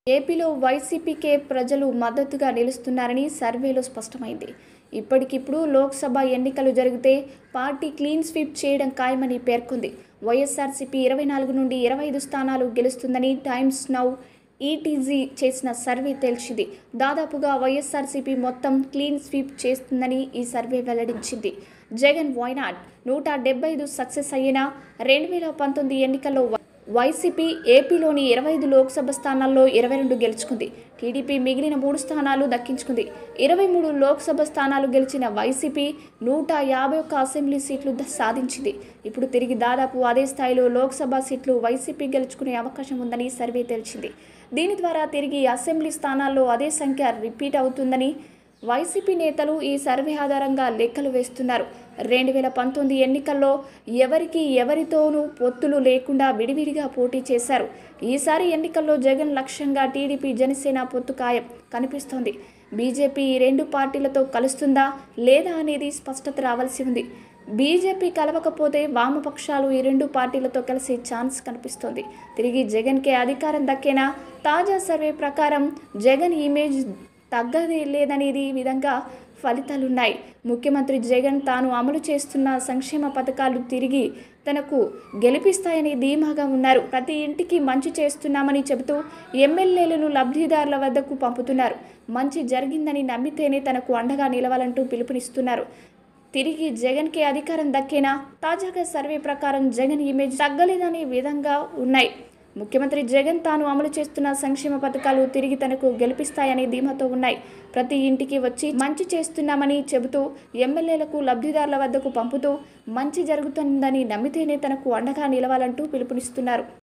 ఏపీలో వైసీపీకే ప్రజలు మద్దతుగా నిలుస్తున్నారని సర్వేలో స్పష్టమైంది ఇప్పటికిప్పుడు లోక్సభ ఎన్నికలు జరిగితే పార్టీ క్లీన్ స్వీప్ చేయడం ఖాయమని పేర్కొంది వైఎస్ఆర్సీపీ ఇరవై నాలుగు నుండి ఇరవై ఐదు స్థానాలు గెలుస్తుందని టైమ్స్ నౌ ఈటీజీ చేసిన సర్వే తేల్చింది దాదాపుగా వైఎస్ఆర్సీపీ మొత్తం క్లీన్ స్వీప్ చేస్తుందని ఈ సర్వే వెల్లడించింది జగన్ వైనాడ్ నూట డెబ్బై ఐదు సక్సెస్ అయిన రెండు వేల పంతొమ్మిది ఎన్నికల్లో వైసీపీ ఏపీలోని ఇరవై ఐదు లోక్సభ స్థానాల్లో ఇరవై రెండు గెలుచుకుంది టీడీపీ మిగిలిన మూడు స్థానాలు దక్కించుకుంది ఇరవై మూడు లోక్సభ స్థానాలు గెలిచిన వైసీపీ నూట యాభై ఒక్క అసెంబ్లీ సీట్లు ద- సాధించింది ఇప్పుడు తిరిగి దాదాపు అదే స్థాయిలో లోక్సభ సీట్లు వైసీపీ గెలుచుకునే అవకాశం ఉందని సర్వే తేల్చింది దీని ద్వారా తిరిగి అసెంబ్లీ స్థానాల్లో అదే సంఖ్య రిపీట్ అవుతుందని వైసీపీ నేతలు ఈ సర్వే ఆధారంగా లెక్కలు వేస్తున్నారు రెండు వేల పంతొమ్మిది ఎన్నికల్లో ఎవరికి ఎవరితోనూ పొత్తులు లేకుండా విడివిడిగా పోటీ చేశారు ఈసారి ఎన్నికల్లో జగన్ లక్ష్యంగా టీడీపీ జనసేన పొత్తు ఖాయం కనిపిస్తోంది బీజేపీ ఈ రెండు పార్టీలతో కలుస్తుందా లేదా అనేది స్పష్టత రావాల్సి ఉంది బీజేపీ కలవకపోతే వామపక్షాలు ఈ రెండు పార్టీలతో కలిసి ఛాన్స్ కనిపిస్తోంది తిరిగి జగన్కే అధికారం దక్కేనా తాజా సర్వే ప్రకారం జగన్ ఇమేజ్ తగ్గదే లేదనేది విధంగా ఫలితాలున్నాయి ముఖ్యమంత్రి జగన్ తాను అమలు చేస్తున్న సంక్షేమ పథకాలు తిరిగి తనకు గెలిపిస్తాయని ధీమాగా ఉన్నారు ప్రతి ఇంటికి మంచి చేస్తున్నామని చెబుతూ ఎమ్మెల్యేలను లబ్ధిదారుల వద్దకు పంపుతున్నారు మంచి జరిగిందని నమ్మితేనే తనకు అండగా నిలవాలంటూ పిలుపునిస్తున్నారు తిరిగి జగన్కి అధికారం దక్కేనా తాజాగా సర్వే ప్రకారం జగన్ ఇమేజ్ తగ్గలేదనే విధంగా ఉన్నాయి ముఖ్యమంత్రి జగన్ తాను అమలు చేస్తున్న సంక్షేమ పథకాలు తిరిగి తనకు గెలిపిస్తాయనే ధీమాతో ఉన్నాయి ప్రతి ఇంటికి వచ్చి మంచి చేస్తున్నామని చెబుతూ ఎమ్మెల్యేలకు లబ్ధిదారుల వద్దకు పంపుతూ మంచి జరుగుతుందని నమ్మితేనే తనకు అండగా నిలవాలంటూ పిలుపునిస్తున్నారు